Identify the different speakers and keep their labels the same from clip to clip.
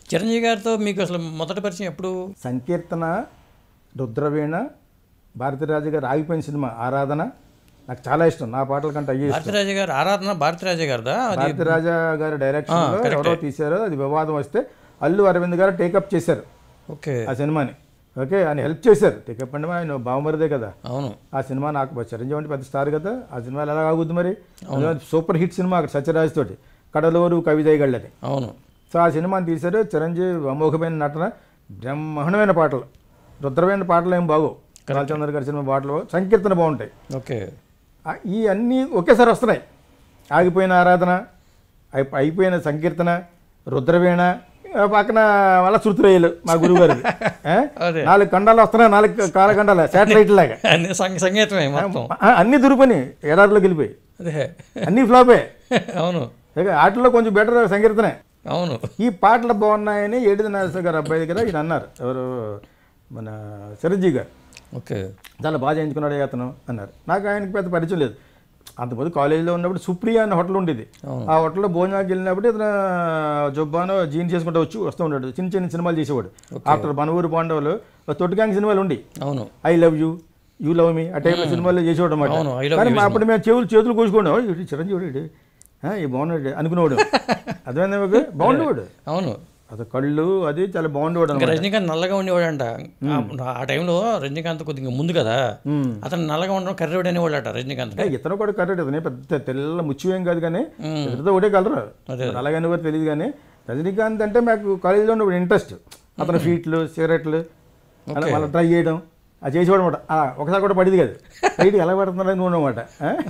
Speaker 1: చిరంజీవి గారితో మీకు అసలు మొదటి పరిచయం ఎప్పుడు
Speaker 2: సంకీర్తన రుద్రవీణ భారతీరాజు గారు ఆగిపోయిన సినిమా ఆరాధన నాకు చాలా ఇష్టం నా పాటల కంటే అయ్యే ఇష్టం
Speaker 1: భారతీరాజా గారు ఆరాధన భారతీరాజా గారిదా అది
Speaker 2: భారతీరాజా గారి డైరెక్షన్ లో ఎవరో తీశారో అది వివాదం వస్తే అల్లు అరవింద్ గారు టేకప్ చేశారు
Speaker 1: ఓకే
Speaker 2: ఆ సినిమాని ఓకే ఆయన హెల్ప్ చేశారు టేకప్ అంటే ఆయన బావమరిదే కదా
Speaker 1: అవును
Speaker 2: ఆ సినిమా నాకు చిరంజీవి అంటే పెద్ద స్టార్ కదా ఆ సినిమాలు ఎలా ఆగుద్ది మరి సూపర్ హిట్ సినిమా అక్కడ సత్యరాజ్ తోటి కడలూరు కవిజయగళ్ళని
Speaker 1: అవును
Speaker 2: సో ఆ సినిమాని తీశారు చిరంజీవి అమోఘమైన నటన బ్రహ్మాండమైన పాటలు రుద్రమైన పాటలు ఏం బాగో రామచంద్ర గారి సినిమా పాటలు సంకీర్తన బాగుంటాయి
Speaker 1: ఓకే
Speaker 2: ఆ, ఈ అన్నీ ఒకేసారి వస్తున్నాయి ఆగిపోయిన ఆరాధన అయి- అయిపోయిన సంకీర్తన రుద్రవీణ ఆ పక్కన మళ్ళా శృతిరేయులు మా గురువు గారు
Speaker 1: అదే.
Speaker 2: నాలుగు ఖండాలు వస్తున్నాయి నాలుగు కాలఖండాలు శాటిలైట్ లాగా
Speaker 1: అన్ని సంగ- సంగీతమే మొత్తం
Speaker 2: ఆ, అన్ని దురుపని ఎడారిలోకి వెళ్ళిపోయి
Speaker 1: అదే
Speaker 2: అన్ని ఫ్లాపే
Speaker 1: అవును
Speaker 2: ఇక వాటిలో కొంచెం బెటర్ సంకీర్తనే
Speaker 1: అవును
Speaker 2: ఈ పాటలు బాగున్నాయని ఏడిది నాగేశ్వర గారు అబ్బాయి దగ్గర ఈయన అన్నారు ఎవరు మన చిరంజీవి గారు
Speaker 1: ఓకే
Speaker 2: చాలా బాగా చేయించుకున్నాడు అతను అన్నారు నాకు ఆయనకి పెద్ద పరిచయం లేదు అంతకుముందు కాలేజీలో ఉన్నప్పుడు సుప్రియ అనే హోటల్ ఉండేది ఆ హోటల్లో భోజనానికి వెళ్ళినప్పుడు ఇతను జొబ్బానో జీన్ చేసుకుంటూ వచ్చి వస్తూ ఉన్నాడు చిన్న చిన్న సినిమాలు చేసేవాడు ఆఫ్టర్ మనవూరు పాండవులు తొట్టిగాంగ్ సినిమాలు ఉండి
Speaker 1: అవును
Speaker 2: I love you you love me ఆ టైప్లో సినిమాలు చేసేవాడు
Speaker 1: అవును, I
Speaker 2: అనమాట
Speaker 1: love
Speaker 2: కానీ మా అప్పుడు మేము చెవులు చేతులు కోసుకోండి "ఓ, ఇటు చిరంజీవి ఇటు ఆ, ఈ బాగున్నాడు అనుకునేవాడు అర్థమైందా మీకు బాగుండేవాడు
Speaker 1: అవును
Speaker 2: అది కళ్ళు అది చాలా బాగుండేవాడు
Speaker 1: ఇంకా
Speaker 2: అనమాట
Speaker 1: రజనీకాంత్ నల్లగా ఉండేవాడంట ఆ- ఆ టైంలో రజనీకాంత్ కొద్దిగా ముందు కదా అతను నల్లగా ఉండడం కర్రెవాడు అనేవాళ్ళట రజనీకాంత్
Speaker 2: ఇతను కూడా కరెక్ట్ ఇతనే పెద్ద తెల్ల ముచ్చివేం కాదు కానీ ఇతనితో ఒకటే కలరు అలాగని కూడా తెలియదు కానీ రజనీకాంత్ అంటే మాకు కాలేజీలో ఉన్నప్పుడు ఇంట్రెస్ట్ అతను ఫీట్లు సిగరెట్లు అలా మళ్ళీ ట్రై చేయడం అది చేసేవాడు అనమాట ఒకసారి కూడా పడింది కాదు బయటికి ఎలా పడుతున్నారని నువ్వు అనమాట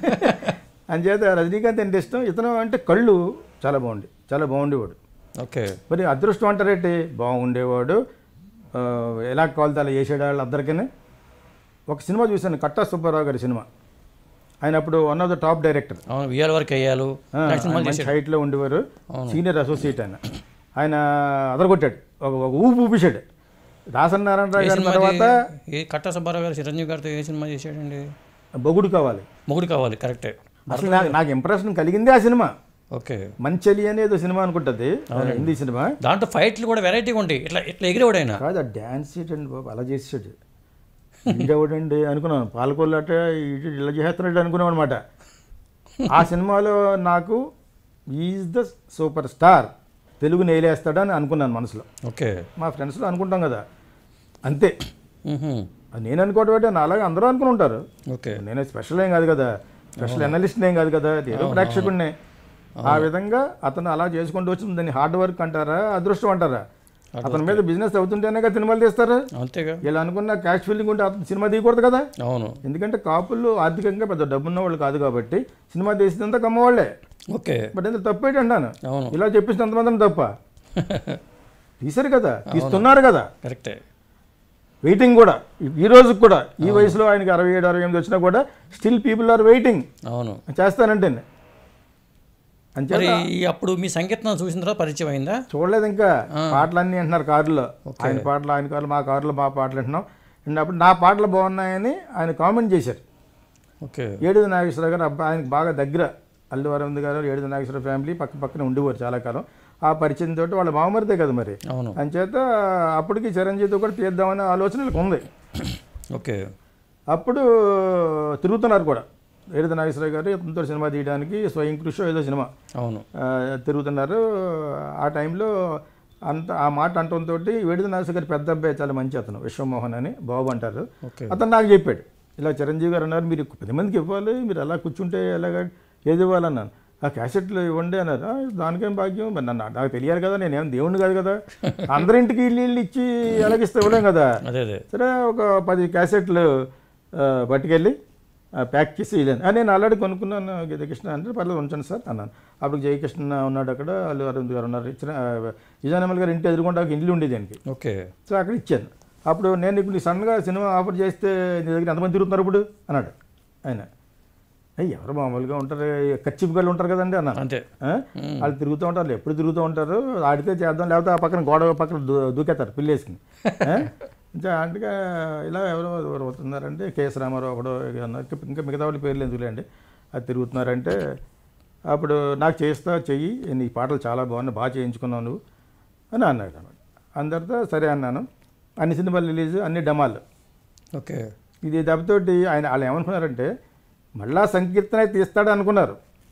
Speaker 2: అంచేత రజనీకాంత్ అంటే ఇష్టం ఇతను అంటే కళ్ళు చాలా బాగుండి చాలా బాగుండేవాడు
Speaker 1: ఓకే
Speaker 2: మరి అదృష్టం అంటారేంటి బాగుండేవాడు ఆ, ఎలా కావాలితే అలా చేసాడు వాళ్ళు అందరికీ ఒక సినిమా చూశాను కట్టా సుబ్బారావు గారి సినిమా ఆయన అప్పుడు one of the top director
Speaker 1: అవును విఆర్ వరకు అయ్యాలు
Speaker 2: మంచి హైట్లో ఉండేవారు సీనియర్ అసోసియేట్ ఆయన ఆయన అదరగొట్టాడు ఒక ఒక ఊపు ఊపిశాడు దాసనారాయణరావు గారి తర్వాత
Speaker 1: ఏ కట్ట సుబ్బారావు గారు చిరంజీవి గారితో ఏ సినిమా చేశాడండి
Speaker 2: బొగుడు కావాలి
Speaker 1: మొగుడు కావాలి కరెక్టే
Speaker 2: అసలు నాకు నాకు ఇంప్రెషన్ కలిగిందే ఆ సినిమా
Speaker 1: ఓకే
Speaker 2: మంచెలి అనేది సినిమా అనుకుంటుంది హిందీ సినిమా
Speaker 1: దాంట్లో ఫైట్లు కూడా వెరైటీగా ఉంటాయి ఇట్లా ఇట్లా ఎగిరేవాడు ఆయన
Speaker 2: కాదు ఆ డ్యాన్స్ ఏంటండి బాబు అలా చేసాడు ఈడెవడండి అనుకున్నాను పాలకొల్లాట ఇటు ఇలా చేస్తున్నాడు అనుకున్నాం అనమాట ఆ సినిమాలో నాకు is the super star Telugu నేలేస్తాడని అనుకున్నాను మనసులో
Speaker 1: ఓకే
Speaker 2: మా ఫ్రెండ్స్లో అనుకుంటాం కదా అంతే
Speaker 1: మ్హూ.
Speaker 2: అది నేను అనుకోవడం ఏంటి నా అలాగే అందరూ అనుకుని ఉంటారు
Speaker 1: ఓకే
Speaker 2: నేను స్పెషల్ ఏం కాదు కదా స్పెషల్ అనలిస్ట్ ఏం కాదు కదా ఏదో ప్రేక్షకుడినే ఆ విధంగా అతను అలా చేసుకుంటూ వచ్చింది దాన్ని హార్డ్ వర్క్ అంటారా అదృష్టం అంటారా అతని మీద బిజినెస్ అవుతుంటేనే కదా సినిమాలు తీస్తారు
Speaker 1: అంతేగా
Speaker 2: ఇలా అనుకున్న క్యాష్ ఫీలింగ్ ఉంటే అతను సినిమా తీయకూడదు కదా
Speaker 1: అవును
Speaker 2: ఎందుకంటే కాపులు ఆర్థికంగా పెద్ద డబ్బున్న వాళ్ళు కాదు కాబట్టి సినిమా తీసినంత కమ్మవాళ్లే
Speaker 1: ఓకే
Speaker 2: బట్ ఎంత తప్పేంటి అంటాను
Speaker 1: అవును
Speaker 2: ఇలా చెప్పేసి అంతమంది తప్ప తీశారు కదా తీస్తున్నారు కదా
Speaker 1: కరెక్టే
Speaker 2: వెయిటింగ్ కూడా ఈ- ఈ రోజు కూడా ఈ వయసులో ఆయనకి అరవై ఏడు అరవై ఎనిమిది వచ్చినా కూడా స్టిల్ పీపుల్ ఆర్ వెయిటింగ్
Speaker 1: అవును
Speaker 2: చేస్తానంటే అంతే
Speaker 1: మరి ఈ అప్పుడు మీ సంకీర్తన చూసిన తర్వాత పరిచయం అయిందా
Speaker 2: చూడలేదు ఇంకా పాటలన్నీ అంటున్నారు కారులో ఆయన పాటలు ఆయన కారులో మా కారులో మా పాటలు అంటున్నాం విన్నప్పుడు నా పాటలు బాగున్నాయని ఆయన కామెంట్ చేశారు
Speaker 1: ఓకే
Speaker 2: ఏడుది నాగేశ్వరరావు గారు అబ్బాయి ఆయనకి బాగా దగ్గర అల్లు అరవింద్ గారు ఏడుది నాగేశ్వర ఫ్యామిలీ పక్క పక్కన ఉండేవారు చాలా కాలం ఆ పరిచయం తోటి వాళ్ళ మామరిదే కదా మరి
Speaker 1: అవును
Speaker 2: అంచేత అప్పటికి చిరంజీవితో కూడా తీద్దామనే ఆలోచన వీళ్ళకి ఉంది
Speaker 1: ఓకే
Speaker 2: అప్పుడు తిరుగుతున్నారు కూడా ఏడుది నాగేశ్వరరావు గారు ఇతనితో సినిమా తీయడానికి స్వయం కృషి ఏదో సినిమా
Speaker 1: అవును
Speaker 2: ఆ, తిరుగుతున్నారు ఆ టైంలో అంత ఆ మాట అంటంతో వేడిద నాగేశ్వర గారి పెద్ద అబ్బాయి చాలా మంచి అతను విశ్వమోహన్ అని బాబు అంటారు
Speaker 1: ఓకే
Speaker 2: అతను నాకు చెప్పాడు ఇలా చిరంజీవి గారు అన్నారు మీరు పది మందికి ఇవ్వాలి మీరు అలా కూర్చుంటే ఎలాగ ఏది ఇవ్వాలన్నాను ఆ క్యాసెట్లు ఇవ్వండి అన్నారు "ఆ, దానికేం భాగ్యం మరి నన్ను నాకు తెలియాలి కదా నేనేం దేవుణ్ణి కాదు కదా అందరింటికి ఇల్లు ఇల్లు ఇచ్చి ఎలాగిస్తే ఇవ్వలేం కదా
Speaker 1: అదే అదే
Speaker 2: సరే ఒక పది క్యాసెట్లు ఆ, పట్టుకెళ్ళి ఆ, ప్యాక్ చేసి వెళ్ళాను ఆ, నేను ఆల్రెడీ కొనుక్కున్నాను గీతకృష్ణ అంటే పర్లేదు ఉంచండి సార్ అన్నాను అప్పుడు జయకృష్ణ ఉన్నాడు అక్కడ అల్లు అరవింద్ గారు ఉన్నారు ఇచ్చిన విజయనమల్ గారు ఇంటి ఎదురుకుండా ఒక ఇల్లు ఉండేది దానికి
Speaker 1: ఓకే
Speaker 2: సో అక్కడ ఇచ్చాను అప్పుడు నేను నీకు నీ సన్నగా సినిమా ఆఫర్ చేస్తే నీ దగ్గర ఎంతమంది తిరుగుతున్నారు ఇప్పుడు అన్నాడు ఆయన అయ్యి ఎవరు మామూలుగా ఉంటారు ఖర్చు గళ్ళు ఉంటారు కదండి అన్నాను
Speaker 1: అంతే
Speaker 2: ఆ? వాళ్ళు తిరుగుతూ ఉంటారు ఎప్పుడు తిరుగుతూ ఉంటారు ఆడితే చేద్దాం లేకపోతే ఆ పక్కన గోడ పక్కన దూ దూకేస్తారు పిల్లేసుకుని ఆ? ఇంకా అంటే ఇలా ఎవరో ఎవరు అవుతున్నారంటే కేఎస్ రామారావు ఒకడు ఇక అన్నారు. ఇంకా మిగతా వాళ్ళ పేర్లు ఎందుకులేండి అది తిరుగుతున్నారంటే అప్పుడు నాకు చేస్తా చెయ్యి నీ పాటలు చాలా బాగున్నాయి బాగా చేయించుకున్నావు నువ్వు అని అన్నాడు అన్నమాట అన్న తర్వాత సరే అన్నాను అన్ని సినిమాలు రిలీజ్ అన్ని డమాలు
Speaker 1: ఓకే
Speaker 2: ఇది దెబ్బతోటి ఆయన వాళ్ళు ఏమనుకున్నారంటే మళ్ళా సంకీర్తన తీస్తాడు అనుకున్నారు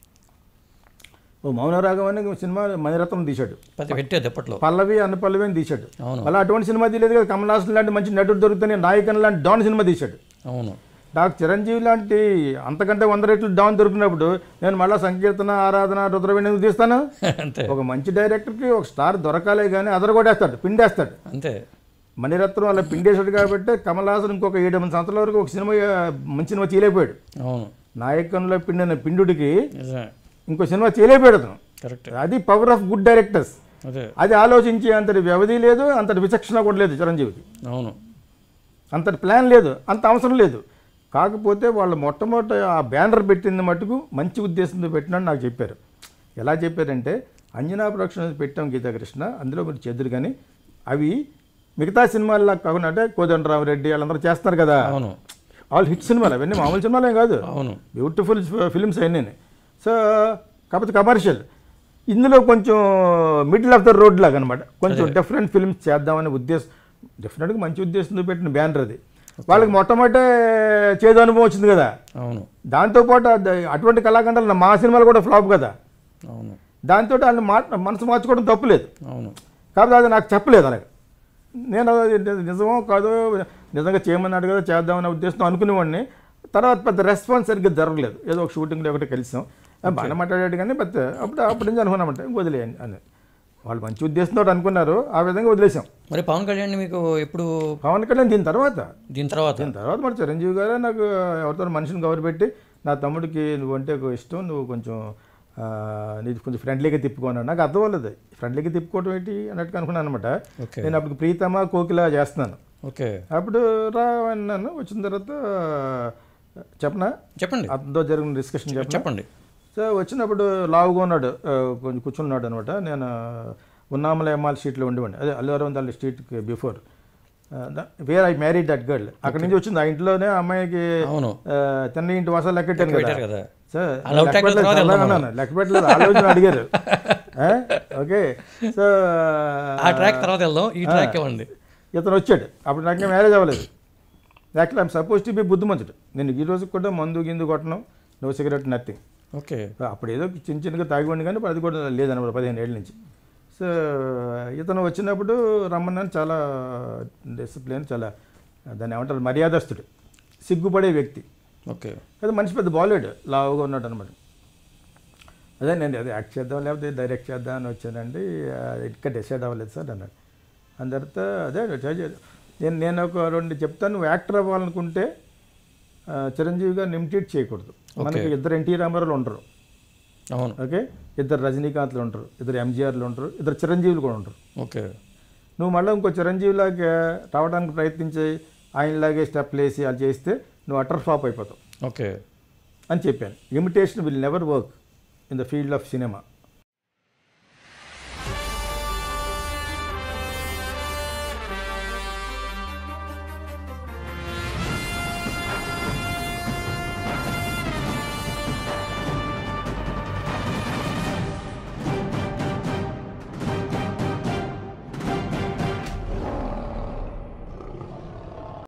Speaker 2: ఓ మౌనరాగం అని సినిమా మణిరత్నం తీశాడు
Speaker 1: పెద్ద పెట్టేది అప్పట్లో
Speaker 2: పల్లవి అన్న పల్లవి అని తీశాడు
Speaker 1: అవును
Speaker 2: మళ్ళీ అటువంటి సినిమా తీయలేదు కదా కమల్ హాసన్ లాంటి మంచి నటుడు దొరుకుతాయి నాయకన్ లాంటి డాన్ సినిమా తీశాడు
Speaker 1: అవును
Speaker 2: నాకు చిరంజీవి లాంటి అంతకంటే వంద రెట్లు డాన్ దొరికినప్పుడు నేను మళ్ళీ సంకీర్తన ఆరాధన రుద్రవేణి ఎందుకు తీస్తాను
Speaker 1: అంతే
Speaker 2: ఒక మంచి డైరెక్టర్కి ఒక స్టార్ దొరకాలే కానీ అదరగొట్టేస్తాడు పిండేస్తాడు
Speaker 1: అంతే
Speaker 2: మణిరత్నం అలా పిండేశాడు కాబట్టి కమల్ హాసన్ ఇంకొక ఏడు ఎనిమిది సంవత్సరాల వరకు ఒక సినిమా ఆ, మంచి సినిమా చేయలేకపోయాడు
Speaker 1: అవును
Speaker 2: నాయకంలో పిండిన పిండుడికి
Speaker 1: నిజమే
Speaker 2: ఇంకో సినిమా చేయలేకపోయాడు అతను
Speaker 1: కరెక్ట్
Speaker 2: అది పవర్ ఆఫ్ గుడ్ డైరెక్టర్స్
Speaker 1: అదే
Speaker 2: అది ఆలోచించి అంతటి వ్యవధి లేదు అంతటి విచక్షణ కూడా లేదు చిరంజీవికి
Speaker 1: అవును
Speaker 2: అంతటి ప్లాన్ లేదు అంత అవసరం లేదు కాకపోతే వాళ్ళు మొట్టమొదట ఆ బ్యానర్ పెట్టింది మటుకు మంచి ఉద్దేశంతో పెట్టినట్టు నాకు చెప్పారు ఎలా చెప్పారంటే అంజనా ప్రొడక్షన్స్ పెట్టాం గీతాకృష్ణ అందులో మీరు చెదురు కానీ అవి మిగతా సినిమాల్లో కాకుండా అంటే కోదండరామరెడ్డి వాళ్ళందరూ చేస్తున్నారు కదా
Speaker 1: అవును
Speaker 2: ఆల్ హిట్ సినిమాలు అవన్నీ మామూలు సినిమాలే కాదు
Speaker 1: అవును
Speaker 2: బ్యూటిఫుల్ ఫిల్మ్స్ అయినాయి సో కాకపోతే కమర్షియల్ ఇందులో కొంచెం మిడిల్ ఆఫ్ ద రోడ్ లాగా అనమాట కొంచెం డిఫరెంట్ ఫిల్మ్స్ చేద్దామనే ఉద్దేశం డెఫినెట్గా మంచి ఉద్దేశంతో పెట్టిన బ్యానర్ అది వాళ్ళకి మొట్టమొదట చేదు అనుభవం వచ్చింది కదా
Speaker 1: అవును
Speaker 2: దాంతోపాటు అద- అటువంటి కళాఖండాలు మా సినిమాలు కూడా ఫ్లాప్ కదా
Speaker 1: అవును
Speaker 2: దాంతో వాళ్ళు మా మనసు మార్చుకోవడం తప్పులేదు
Speaker 1: అవును
Speaker 2: కాబట్టి అది నాకు చెప్పలేదు అలాగే నేను అది నిజమో కాదో నిజంగా చేయమన్నాడు కదా చేద్దామనే ఉద్దేశంతో అనుకునేవాడిని తర్వాత పెద్ద రెస్పాన్స్ సరిగ్గా జరగలేదు ఏదో ఒక షూటింగ్లో ఒకటి కలిసాం ఆ, బాగానే మాట్లాడాడు కానీ పెద్ద అప్పుడు అప్పటి నుంచి అనుకున్నామంటే వదిలేయండి అని వాళ్ళు మంచి ఉద్దేశంతో అనుకున్నారు ఆ విధంగా వదిలేసాం
Speaker 1: మరి పవన్ కళ్యాణ్ మీకు ఎప్పుడు
Speaker 2: పవన్ కళ్యాణ్ దీని తర్వాత
Speaker 1: దీని తర్వాత
Speaker 2: దీని తర్వాత మరి చిరంజీవి గారే నాకు ఎవరితో మనిషిని కవర్ పెట్టి నా తమ్ముడికి నువ్వు అంటే ఒక ఇష్టం నువ్వు కొంచెం ఆ, నీది కొంచెం ఫ్రెండ్లీగా తిప్పుకోన్నాడు నాకు అర్థం అవ్వలేదు ఫ్రెండ్లీగా తిప్పుకోవడం ఏంటి అన్నట్టుగా అనుకున్నాను అనమాట
Speaker 1: ఓకే
Speaker 2: నేను అప్పుడు ప్రీతమ కోకిల చేస్తున్నాను
Speaker 1: ఓకే
Speaker 2: అప్పుడు రా అన్నాను వచ్చిన తర్వాత చెప్పనా
Speaker 1: చెప్పండి
Speaker 2: అతనితో జరిగిన డిస్కషన్ చెప్పనా
Speaker 1: చెప్పండి
Speaker 2: సో వచ్చినప్పుడు లావుగా ఉన్నాడు ఆ, కొంచెం కూర్చున్నాడు అనమాట నేను ఉన్నామల ఎమ్మాల్ స్ట్రీట్లో ఉండేవాడిని అదే అల్లు అరవింద్ స్ట్రీట్కి before where I married that girl అక్కడి నుంచి వచ్చింది ఆ ఇంట్లోనే ఆ అమ్మాయికి
Speaker 1: అవును
Speaker 2: ఆ, తిన్న ఇంటి వాసాలు లెక్కెట్టాను కదా
Speaker 1: పెట్టారు కదా
Speaker 2: సో
Speaker 1: ఆ love track
Speaker 2: లెక్క పెట్టలేదు,
Speaker 1: తర్వాత
Speaker 2: చల్లగా
Speaker 1: వెళ్దాం
Speaker 2: ఉన్నాను. లెక్క పెట్టలేదు ఆలోచన అడిగారు ఆ? ఓకే సో
Speaker 1: ఆ ట్రాక్ తర్వాత వెళ్దాం ఈ ట్రాక్ ఇవ్వండి
Speaker 2: ఇతను వచ్చాడు అప్పుడు నాకు మ్యారేజ్ అవ్వలేదు actual I'm suppose to be బుద్ధిమంతుడు నేను ఈ రోజు కూడా మందు గిందు కొట్టడం నో సిగరెట్ నథింగ్
Speaker 1: ఓకే
Speaker 2: అప్పుడు ఏదో చిన్న చిన్నగా తాగివ్వండి కానీ అది కూడా లేదన్నమాట పదిహేను ఏళ్ళ నుంచి సో ఇతను వచ్చినప్పుడు రమ్మన్నాను చాలా డిసిప్లిన్ చాలా దాన్ని ఏమంటారు మర్యాదస్తుడు సిగ్గుపడే వ్యక్తి
Speaker 1: ఓకే
Speaker 2: అది మనిషి పెద్ద బాలేడు లావుగా ఉన్నాడు అనమాట అదే నేను అదే యాక్ట్ చేద్దాం లేకపోతే డైరెక్ట్ చేద్దాం అని వచ్చానండి అది ఇంకా డిసైడ్ అవ్వలేదు సార్ అన్నాడు అందు తర్వాత అదే try చేద్దాం. నేను నేను ఒక రెండు చెప్తాను నువ్వు యాక్టర్ అవ్వాలనుకుంటే ఆ, చిరంజీవి గారిని ఇమిటేట్ చేయకూడదు మనకి ఇద్దరు ఎన్టీ రామారావులు ఉండరు
Speaker 1: అవును
Speaker 2: ఓకే ఇద్దరు రజనీకాంత్లు ఉంటారు ఇద్దరు ఎంజీఆర్లు ఉంటారు ఇద్దరు చిరంజీవులు కూడా ఉంటారు
Speaker 1: ఓకే
Speaker 2: నువ్వు మళ్ళీ ఇంకో చిరంజీవిలాగా రావడానికి ప్రయత్నించి ఆయనలాగే స్టెప్లు వేసి అది చేస్తే నువ్వు అటర్ ఫ్లాప్ అయిపోతావు
Speaker 1: ఓకే
Speaker 2: అని చెప్పాను imitation will never work in the field of cinema